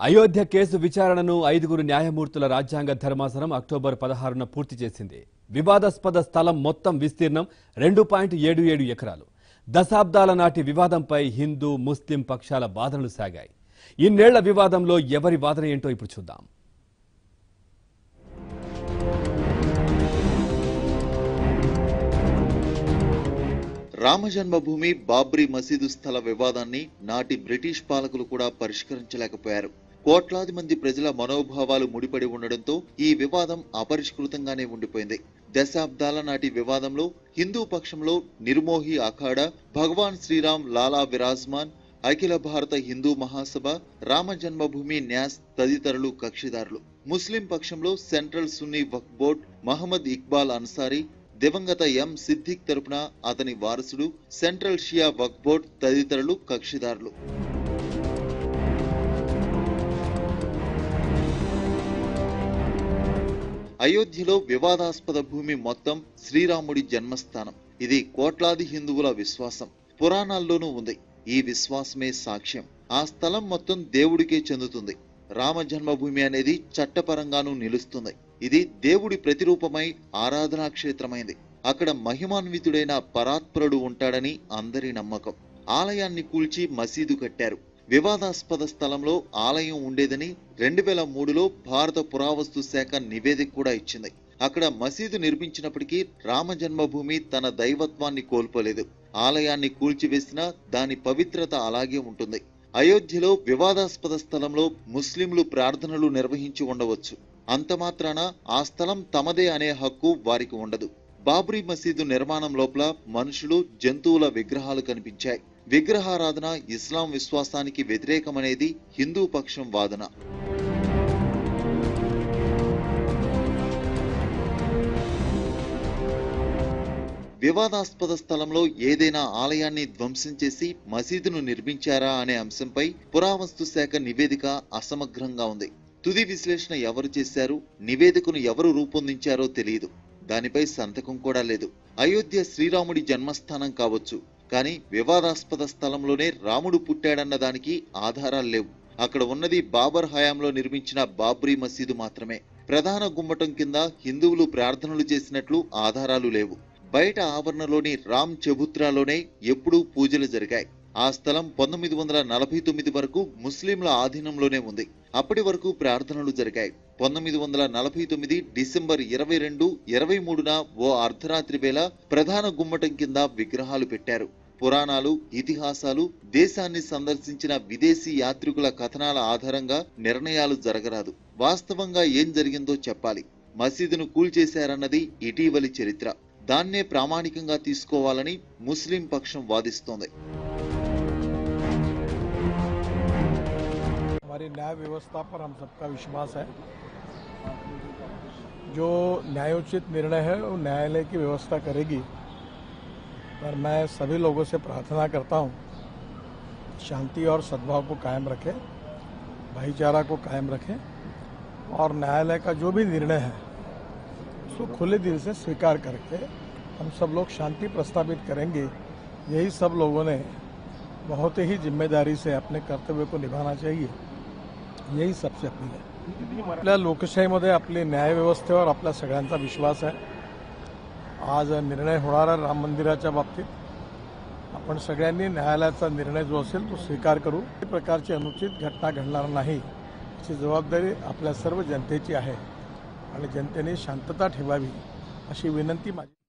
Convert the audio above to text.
Ayodhya case విచారణను ఐదుగురు న్యాయమూర్తుల రాజ్యాంగ ధర్మాసనం అక్టోబర్ పదహారున పూర్తి చేసింది వివాదాస్పద స్థలం మొత్తం విస్తీర్ణం రెండు పాయింట్ ఏడు ఏడు ఎకరాలు దశాబ్దాల నాటి వివాదంపై హిందూ ముస్లిం పక్షాల వాదనలు సాగాయి ఇన్నేళ్ల వివాదంలో ఎవరి వాదన ఏంటో ఇప్పుడు చూద్దాం రామజన్మభూమి బాబ్రీ మసీదు స్థల వివాదాన్ని నాటి బ్రిటిష్ పాలకులు కూడా పరిష్కరించలేకపోయారు కోట్లాది మంది ప్రజల మనోభావాలు ముడిపడి ఉండడంతో ఈ వివాదం అపరిష్కృతంగానే ఉండిపోయింది దశాబ్దాల నాటి వివాదంలో హిందూ పక్షంలో నిర్మోహి అఖాడా భగవాన్ శ్రీరామ్ లాలా విరాజ్మాన్ అఖిల భారత హిందూ మహాసభ రామ జన్మభూమి న్యాస్ తదితరులు కక్షిదారులు ముస్లిం పక్షంలో సెంట్రల్ సున్నీ వక్ఫ్ బోర్డ్ మహమ్మద్ ఇక్బాల్ అన్సారీ దివంగత ఎం సిద్దిక్ తరపున అతని వారసుడు సెంట్రల్ షియా వక్ఫ్ బోర్డ్ తదితరులు కక్షిదారులు అయోధ్యలో వివాదాస్పద భూమి మొత్తం శ్రీరాముడి జన్మస్థానం ఇది కోట్లాది హిందువుల విశ్వాసం పురాణాల్లోనూ ఉంది ఈ విశ్వాసమే సాక్ష్యం ఆ స్థలం మొత్తం దేవుడికే చెందుతుంది రామ జన్మభూమి అనేది చట్టపరంగానూ నిలుస్తుంది ఇది దేవుడి ప్రతిరూపమై ఆరాధనా క్షేత్రమైంది అక్కడ మహిమాన్వితుడైన పరాత్పరుడు ఉంటాడని అందరి నమ్మకం ఆలయాన్ని కూల్చి మసీదు కట్టారు వివాదాస్పద స్థలంలో ఆలయం ఉండేదని రెండు వేల మూడులో భారత పురావస్తు శాఖ నివేదిక కూడా ఇచ్చింది అక్కడ మసీదు నిర్మించినప్పటికీ రామ జన్మభూమి తన దైవత్వాన్ని కోల్పోలేదు ఆలయాన్ని కూల్చివేసినా దాని పవిత్రత అలాగే ఉంటుంది అయోధ్యలో వివాదాస్పద స్థలంలో ముస్లింలు ప్రార్థనలు నిర్వహించి ఉండవచ్చు అంత మాత్రాన ఆ స్థలం తమదే అనే హక్కు వారికి ఉండదు బాబ్రీ మసీదు నిర్మాణం లోపల మనుషులు జంతువుల విగ్రహాలు కనిపించాయి విగ్రహారాధన ఇస్లాం విశ్వాసానికి వ్యతిరేకమనేది హిందూ పక్షం వాదన వివాదాస్పద స్థలంలో ఏదైనా ఆలయాన్ని ధ్వంసం చేసి మసీదును నిర్మించారా అనే అంశంపై పురావస్తు శాఖ నివేదిక అసమగ్రంగా ఉంది తుది విశ్లేషణ ఎవరు చేశారు నివేదికను ఎవరు రూపొందించారో తెలియదు దానిపై సంతకం కూడా లేదు అయోధ్య శ్రీరాముడి జన్మస్థానం కావచ్చు కానీ వివాదాస్పద స్థలంలోనే రాముడు పుట్టాడన్న దానికి ఆధారాలు లేవు అక్కడ ఉన్నది బాబర్ హయాంలో నిర్మించిన బాబ్రీ మసీదు మాత్రమే ప్రధాన గుమ్మటం కింద హిందువులు ప్రార్థనలు చేసినట్లు ఆధారాలు లేవు బయట ఆవరణలోని రామ్ చబుత్రాలోనే ఎప్పుడూ పూజలు జరిగాయి ఆ స్థలం పంతొమ్మిది వందల నలభై తొమ్మిది వరకు ముస్లింల ఆధీనంలోనే ఉంది అప్పటి వరకు ప్రార్థనలు జరిగాయి పంతొమ్మిది వందల నలభై తొమ్మిది డిసెంబర్ ఇరవై రెండు ఇరవై మూడున ఓ అర్ధరాత్రి వేళ ప్రధాన గుమ్మటం కింద విగ్రహాలు పెట్టారు పురాణాలు ఇతిహాసాలు దేశాన్ని సందర్శించిన విదేశీ యాత్రికుల కథనాల ఆధారంగా నిర్ణయాలు జరగరాదు వాస్తవంగా ఏం జరిగిందో చెప్పాలి మసీదును కూల్చేశారన్నది ఇటీవలి చరిత్ర దాన్నే ప్రామాణికంగా తీసుకోవాలని ముస్లిం పక్షం వాదిస్తోంది हमारी न्याय व्यवस्था पर हम सबका विश्वास है जो न्यायोचित निर्णय है वो न्यायालय की व्यवस्था करेगी पर मैं सभी लोगों से प्रार्थना करता हूँ शांति और सद्भाव को कायम रखें भाईचारा को कायम रखें और न्यायालय का जो भी निर्णय है उसको खुले दिल से स्वीकार करके हम सब लोग शांति प्रस्तावित करेंगे यही सब लोगों ने बहुत ही जिम्मेदारी से अपने कर्तव्य को निभाना चाहिए यही सबसे अपील आहे आपल्या लोकशाहीमध्ये आपली न्यायव्यवस्थेवर आपल्या सगळ्यांचा विश्वास आहे आज निर्णय होणार आहे राम मंदिराच्या बाबतीत आपण सगळ्यांनी न्यायालयाचा निर्णय जो असेल तो स्वीकार करू काही प्रकारची अनुचित घटना घडणार नाही याची जबाबदारी आपल्या सर्व जनतेची आहे आणि जनतेने शांतता ठेवावी अशी विनंती माझी